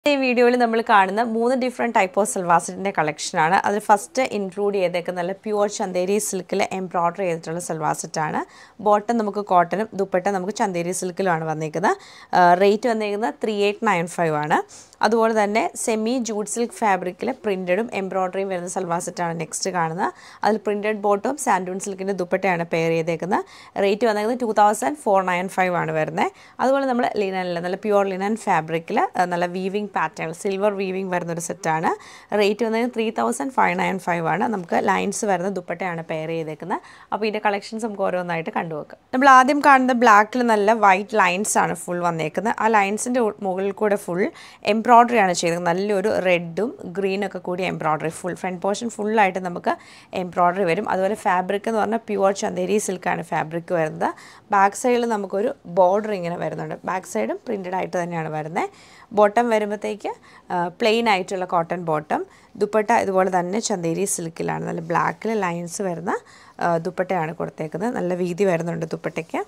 ഈ വീഡിയോയിൽ നമ്മൾ കാണുന്ന മൂന്ന് ഡിഫറെൻറ്റ് ടൈപ്പ് ഓഫ് സൽവാസിൻ്റെ കളക്ഷനാണ് അതിൽ ഫസ്റ്റ് ഇൻക്ലൂഡ് ചെയ്തേക്കുന്ന നല്ല പ്യുവർ ചന്തേരി സിൽക്കിൽ എംബ്രോയ്ഡറി ചെയ്തിട്ടുള്ള സൽവാസെറ്റാണ് ബോട്ടം നമുക്ക് കോട്ടനും ദുപ്പട്ട നമുക്ക് ചന്തേരി സിൽക്കിലുമാണ് വന്നേക്കുന്നത് റേറ്റ് വന്നേക്കുന്നത് ത്രീ എയ്റ്റ് നയൻ ഫൈവ് ആണ് അതുപോലെ തന്നെ സെമി ജൂഡ് സിൽക്ക് ഫാബ്രിക്കിൽ പ്രിൻറ്റഡും എംബ്രോയ്ഡറിയും വരുന്ന സൽവാസെറ്റാണ് നെക്സ്റ്റ് കാണുന്നത് അതിൽ പ്രിൻറ്റഡ് ബോട്ടും സാൻഡൂൺ സിൽക്കിൻ്റെ ദുപ്പട്ടയാണ് പെയർ ചെയ്തേക്കുന്നത് റേറ്റ് വന്നേക്കുന്നത് two thousand four nine five ആണ് വരുന്നത് അതുപോലെ നമ്മൾ ലിനനിൽ നല്ല പ്യുവർ ലിനൻ ഫാബ്രിക്കിൽ നല്ല വീവിങ് പാറ്റേൺ സിൽവർ വീവിങ് വരുന്ന ഒരു സെറ്റാണ് റേറ്റ് വന്നത് three thousand five nine five ആണ് നമുക്ക് ലൈൻസ് വരുന്ന ദുപ്പട്ടയാണ് പെയർ ചെയ്തേക്കുന്നത് അപ്പോൾ ഇതിൻ്റെ കളക്ഷൻസ് നമുക്ക് ഓരോന്നായിട്ട് കണ്ടുവെക്കാം നമ്മൾ ആദ്യം കാണുന്ന ബ്ലാക്കിൽ നല്ല വൈറ്റ് ലൈൻസ് ആണ് ഫുൾ വന്നേക്കുന്നത് ആ ലൈൻസിൻ്റെ മുകളിൽ കൂടെ ഫുൾ എംബ്രോയ്ഡറി ആണ് ചെയ്തത് നല്ലൊരു റെഡും ഗ്രീനും ഒക്കെ കൂടി എംബ്രോയ്ഡറി ഫുൾ ഫ്രണ്ട് പോർഷൻ ഫുള്ളായിട്ട് നമുക്ക് എംബ്രോയ്ഡറി വരും അതുപോലെ ഫാബ്രിക് എന്ന് പറഞ്ഞാൽ പ്യുവർ ചന്തേരി സിൽക്കാണ് ഫാബ്രിക് വരുന്നത് ബാക്ക് സൈഡിൽ നമുക്കൊരു ബോർഡർ ഇങ്ങനെ വരുന്നുണ്ട് ബാക്ക് സൈഡും പ്രിൻറ്റഡ് ആയിട്ട് തന്നെയാണ് വരുന്നത് ബോട്ടം വരുമ്പോഴത്തേക്ക് പ്ലെയിൻ ആയിട്ടുള്ള കോട്ടൺ ബോട്ടം ദുപ്പട്ട ഇതുപോലെ തന്നെ ചന്തേരി സിൽക്കിലാണ് നല്ല ബ്ലാക്കിൽ ലൈൻസ് വരുന്ന ദുപ്പട്ടയാണ് കൊടുത്തേക്കുന്നത് നല്ല വീതി വരുന്നുണ്ട് ദുപ്പട്ടയ്ക്ക്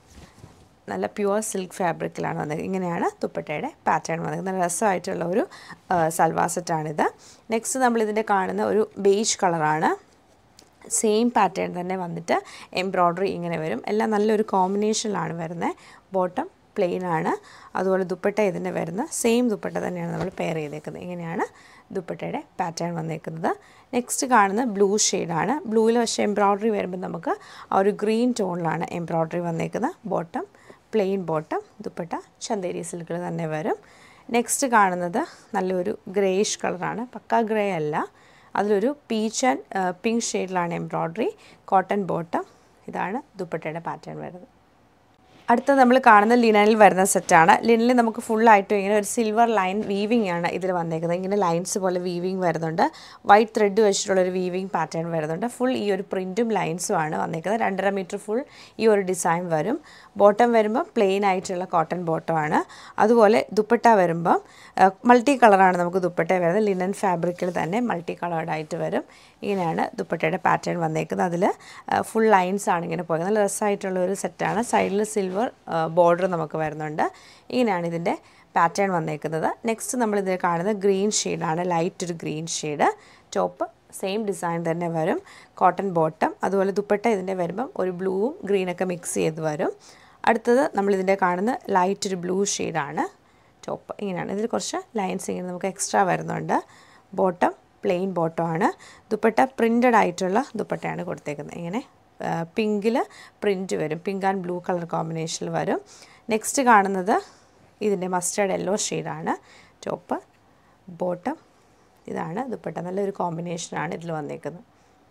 നല്ല പ്യുവർ സിൽക്ക് ഫാബ്രിക്കിലാണ് വന്നത് ഇങ്ങനെയാണ് ദുപ്പട്ടയുടെ പാറ്റേൺ വന്നത് നല്ല രസമായിട്ടുള്ള ഒരു സൽവാസെറ്റാണിത് നെക്സ്റ്റ് നമ്മളിതിൻ്റെ കാണുന്ന ഒരു ബേജ് കളറാണ് സെയിം പാറ്റേൺ തന്നെ വന്നിട്ട് എംബ്രോയ്ഡറി ഇങ്ങനെ വരും എല്ലാം നല്ലൊരു കോമ്പിനേഷനിലാണ് വരുന്നത് ബോട്ടം പ്ലെയിൻ ആണ് അതുപോലെ ദുപ്പട്ട ഇതിൻ്റെ വരുന്ന സെയിം ദുപ്പട്ട തന്നെയാണ് നമ്മൾ പെയർ ചെയ്തേക്കുന്നത് ഇങ്ങനെയാണ് ദുപ്പട്ടയുടെ പാറ്റേൺ വന്നേക്കുന്നത് നെക്സ്റ്റ് കാണുന്ന ബ്ലൂ ഷെയ്ഡാണ് ബ്ലൂവിൽ പക്ഷേ എംബ്രോയ്ഡറി വരുമ്പോൾ നമുക്ക് ആ ഒരു ഗ്രീൻ ടോണിലാണ് എംബ്രോയ്ഡറി വന്നേക്കുന്നത് bottom plain bottom dupatta Chanderi സിൽക്കിൽ തന്നെ വരും നെക്സ്റ്റ് കാണുന്നത് നല്ലൊരു ഗ്രേഷ് കളറാണ് പക്ക ഗ്രേ അല്ല അതിലൊരു പീച്ച് ആൻഡ് പിങ്ക് ഷെയ്ഡിലാണ് എംബ്രോയ്ഡറി കോട്ടൺ ബോട്ടം ഇതാണ് ദുപ്പട്ടയുടെ പാറ്റേൺ വരുന്നത് അടുത്ത നമ്മൾ കാണുന്ന ലിനനിൽ വരുന്ന സെറ്റാണ് ലിനനിൽ നമുക്ക് ഫുള്ളായിട്ടും ഇങ്ങനെ ഒരു സിൽവർ ലൈൻ വീവിംഗ് ആണ് ഇതിൽ വന്നേക്കുന്നത് ഇങ്ങനെ ലൈൻസ് പോലെ വീവിംഗ് വരുന്നുണ്ട് വൈറ്റ് ത്രെഡ് വെച്ചിട്ടുള്ള ഒരു വീവിംഗ് പാറ്റേൺ വരുന്നുണ്ട് ഫുൾ ഈ ഒരു പ്രിൻറ്റും ലൈൻസും ആണ് വന്നേക്കുന്നത് രണ്ടര മീറ്റർ ഫുൾ ഈ ഒരു ഡിസൈൻ വരും ബോട്ടം വരുമ്പോൾ പ്ലെയിൻ ആയിട്ടുള്ള കോട്ടൺ ബോട്ടമാണ് അതുപോലെ ദുപ്പട്ട വരുമ്പം മൾട്ടി കളറാണ് നമുക്ക് ദുപ്പട്ട വരുന്നത് ലിനൻ ഫാബ്രിക്കിൽ തന്നെ മൾട്ടി കളേർഡ് ആയിട്ട് വരും ഇങ്ങനെയാണ് ദുപ്പട്ടയുടെ പാറ്റേൺ വന്നേക്കുന്നത് അതിൽ ഫുൾ ലൈൻസ് ആണ് ഇങ്ങനെ പോയത് നല്ല രസമായിട്ടുള്ള ഒരു സെറ്റാണ് സൈഡിൽ സിൽവർ ബോർഡർ നമുക്ക് വരുന്നുണ്ട് ഇങ്ങനെയാണ് ഇതിൻ്റെ പാറ്റേൺ വന്നേക്കുന്നത് നെക്സ്റ്റ് നമ്മൾ ഇതിൽ കാണുന്നത് ഗ്രീൻ ഷെയ്ഡാണ് ലൈറ്റ് ഒരു green shade top same design തന്നെ വരും കോട്ടൺ ബോട്ടം അതുപോലെ ദുപ്പട്ട ഇതിൻ്റെ വരുമ്പം ഒരു ബ്ലൂവും ഗ്രീനൊക്കെ മിക്സ് ചെയ്ത് വരും അടുത്തത് നമ്മളിതിൻ്റെ കാണുന്ന ലൈറ്റ് ഒരു ബ്ലൂ ഷെയ്ഡാണ് ടോപ്പ് ഇങ്ങനെയാണ് ഇതിൽ കുറച്ച് ലൈൻസ് ഇങ്ങനെ നമുക്ക് എക്സ്ട്രാ വരുന്നുണ്ട് ബോട്ടം പ്ലെയിൻ ബോട്ടമാണ് ദുപ്പട്ട പ്രിൻറ്റഡ് ആയിട്ടുള്ള ദുപ്പട്ടയാണ് കൊടുത്തേക്കുന്നത് ഇങ്ങനെ പിങ്കിൽ പ്രിൻറ്റ് വരും പിങ്ക് ആൻഡ് ബ്ലൂ കളർ കോമ്പിനേഷനിൽ വരും നെക്സ്റ്റ് കാണുന്നത് ഇതിൻ്റെ മസ്റ്റേർഡ് യെല്ലോ ഷെയ്ഡാണ് ടോപ്പ് ബോട്ടം ഇതാണ് ദുപ്പട്ട നല്ലൊരു കോമ്പിനേഷനാണ് ഇതിൽ വന്നേക്കുന്നത്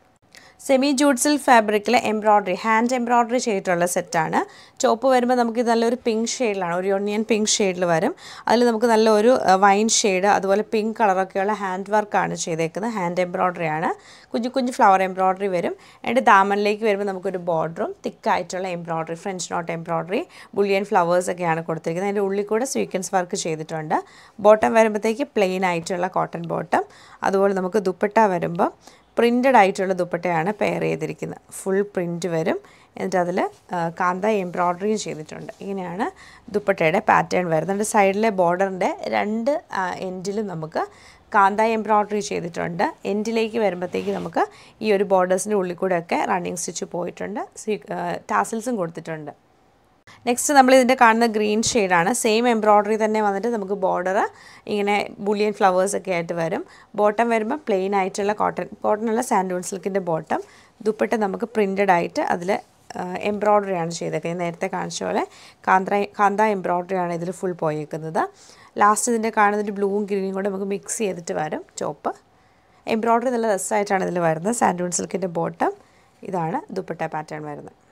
സെമി ജൂഡ് സിൽക്ക് ഫാബ്രിക്കിൽ എംബ്രോയ്ഡറി ഹാൻഡ് എംബ്രോയ്ഡറി ചെയ്തിട്ടുള്ള സെറ്റാണ് ചോപ്പ് വരുമ്പോൾ നമുക്ക് നല്ലൊരു പിങ്ക് ഷെയ്ഡിലാണ് ഒരു ഒണിയൻ പിങ്ക് ഷെയ്ഡിൽ വരും അതിൽ നമുക്ക് നല്ലൊരു വൈൻ ഷെയ്ഡ് അതുപോലെ പിങ്ക് കളറൊക്കെയുള്ള ഹാൻഡ് വർക്കാണ് ചെയ്തേക്കുന്നത് ഹാൻഡ് എംബ്രോയ്ഡറി ആണ് കുഞ്ഞു കുഞ്ഞു ഫ്ലവർ എംബ്രോയ്ഡറി വരും എന്നിട്ട് ദാമനിലേക്ക് വരുമ്പോൾ നമുക്കൊരു ബോർഡറും തിക്കായിട്ടുള്ള embroidery French knot embroidery bullion flowers ഒക്കെയാണ് കൊടുത്തിരിക്കുന്നത് അതിൻ്റെ ഉള്ളിൽ കൂടെ സ്വീക്വൻസ് വർക്ക് ചെയ്തിട്ടുണ്ട് ബോട്ടം വരുമ്പോഴത്തേക്ക് പ്ലെയിൻ ആയിട്ടുള്ള കോട്ടൺ ബോട്ടം അതുപോലെ നമുക്ക് ദുപ്പട്ട വരുമ്പോൾ പ്രിൻറ്റഡ് ആയിട്ടുള്ള ദുപ്പട്ടയാണ് പെയർ ചെയ്തിരിക്കുന്നത് ഫുൾ പ്രിൻറ്റ് വരും എന്നിട്ട് അതിൽ കാന്ത എംബ്രോയ്ഡറിയും ചെയ്തിട്ടുണ്ട് ഇങ്ങനെയാണ് ദുപ്പട്ടയുടെ പാറ്റേൺ വരുന്നത് സൈഡിലെ ബോർഡറിൻ്റെ രണ്ട് എൻഡിലും നമുക്ക് കാന്ത എംബ്രോയ്ഡറി ചെയ്തിട്ടുണ്ട് എൻഡിലേക്ക് വരുമ്പോഴത്തേക്ക് നമുക്ക് ഈ ഒരു ബോർഡേഴ്സിൻ്റെ ഉള്ളിൽ കൂടെയൊക്കെ റണ്ണിങ് സ്റ്റിച്ച് പോയിട്ടുണ്ട് ടാസിൽസും കൊടുത്തിട്ടുണ്ട് നെക്സ്റ്റ് നമ്മൾ ഇതിൻ്റെ കാണുന്ന ഗ്രീൻ ഷെയ്ഡാണ് സെയിം എംബ്രോയ്ഡറി തന്നെ വന്നിട്ട് നമുക്ക് ബോർഡർ ഇങ്ങനെ ബുള്ളിയൻ ഫ്ലവേഴ്സ് ഒക്കെ ആയിട്ട് വരും ബോട്ടം വരുമ്പോൾ പ്ലെയിൻ ആയിട്ടുള്ള കോട്ടൺ കോട്ടൺ അല്ല സാൻഡൂൺ സിൽക്കിൻ്റെ ബോട്ടം ദുപ്പട്ട നമുക്ക് പ്രിൻറ്റഡ് ആയിട്ട് അതിൽ എംബ്രോയ്ഡറി ആണ് ചെയ്തേക്കുന്നത് നേരത്തെ കാണിച്ച പോലെ കാന്ത കാന്ത എംബ്രോയ്ഡറി ആണ് ഇതിൽ ഫുൾ പോയേക്കുന്നത് ലാസ്റ്റ് ഇതിൻ്റെ കാണുന്നൊരു ബ്ലൂവും ഗ്രീനും കൂടെ നമുക്ക് മിക്സ് ചെയ്തിട്ട് വരും ചോപ്പ് എംബ്രോയ്ഡറി നല്ല രസമായിട്ടാണ് ഇതിൽ വരുന്നത് സാൻഡൂൺ സിൽക്കിൻ്റെ ബോട്ടം ഇതാണ് ദുപ്പട്ട പാറ്റേൺ വരുന്നത്